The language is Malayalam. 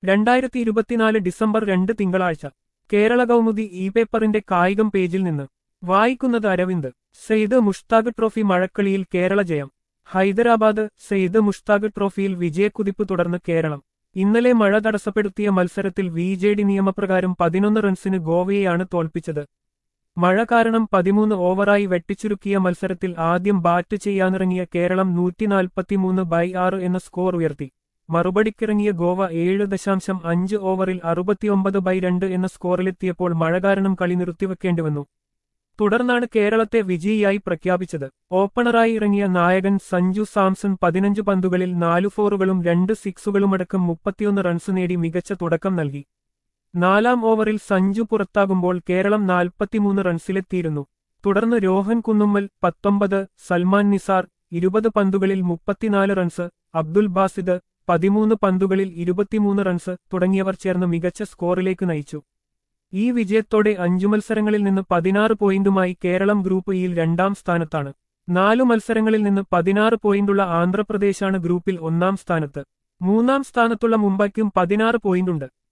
രണ്ടായിരത്തി ഇരുപത്തിനാല് ഡിസംബർ രണ്ട് തിങ്കളാഴ്ച കേരള കൗമുദി ഇ പേപ്പറിന്റെ കായികം പേജിൽ നിന്ന് വായിക്കുന്നത് അരവിന്ദ് സെയ്ദ് മുഷ്താഖ് ട്രോഫി മഴക്കളിയിൽ കേരള ജയം ഹൈദരാബാദ് സെയ്ദ് മുഷ്താഖ് ട്രോഫിയിൽ വിജയക്കുതിപ്പ് തുടർന്ന് കേരളം ഇന്നലെ മഴ തടസ്സപ്പെടുത്തിയ മത്സരത്തിൽ വി ജെ ഡി നിയമപ്രകാരം പതിനൊന്ന് റൺസിന് ഗോവയെയാണ് തോൽപ്പിച്ചത് മഴ കാരണം പതിമൂന്ന് ഓവറായി വെട്ടിച്ചുരുക്കിയ മത്സരത്തിൽ ആദ്യം ബാറ്റ് ചെയ്യാനിറങ്ങിയ കേരളം നൂറ്റിനാൽപ്പത്തിമൂന്ന് ബൈ ആറ് എന്ന സ്കോർ ഉയർത്തി മറുപടിക്കിറങ്ങിയ ഗോവ ഏഴ് ദശാംശം അഞ്ച് ഓവറിൽ അറുപത്തിയൊമ്പത് ബൈ രണ്ട് എന്ന സ്കോറിലെത്തിയപ്പോൾ മഴ കാരണം കളി നിർത്തിവെക്കേണ്ടിവന്നു തുടർന്നാണ് കേരളത്തെ വിജയിയായി പ്രഖ്യാപിച്ചത് ഓപ്പണറായി ഇറങ്ങിയ നായകൻ സഞ്ജു സാംസൺ പതിനഞ്ച് പന്തുകളിൽ നാലു ഫോറുകളും രണ്ട് സിക്സുകളുമടക്കം മുപ്പത്തിയൊന്ന് റൺസ് നേടി മികച്ച തുടക്കം നൽകി നാലാം ഓവറിൽ സഞ്ജു പുറത്താകുമ്പോൾ കേരളം നാൽപ്പത്തിമൂന്ന് റൺസിലെത്തിയിരുന്നു തുടർന്ന് രോഹൻ കുന്നുമ്മൽ പത്തൊമ്പത് സൽമാൻ നിസാർ ഇരുപത് പന്തുകളിൽ മുപ്പത്തിനാല് റൺസ് അബ്ദുൽ ബാസിദ് പതിമൂന്ന് പന്തുകളിൽ ഇരുപത്തിമൂന്ന് റൺസ് തുടങ്ങിയവർ ചേർന്ന് മികച്ച സ്കോറിലേക്ക് നയിച്ചു ഈ വിജയത്തോടെ അഞ്ചു മത്സരങ്ങളിൽ നിന്ന് പതിനാറ് പോയിന്റുമായി കേരളം ഗ്രൂപ്പ് ഇയിൽ രണ്ടാം സ്ഥാനത്താണ് നാലു മത്സരങ്ങളിൽ നിന്ന് പതിനാറ് പോയിന്റുള്ള ആന്ധ്രാപ്രദേശാണ് ഗ്രൂപ്പിൽ ഒന്നാം സ്ഥാനത്ത് മൂന്നാം സ്ഥാനത്തുള്ള മുംബൈക്കും പതിനാറ് പോയിന്റുണ്ട്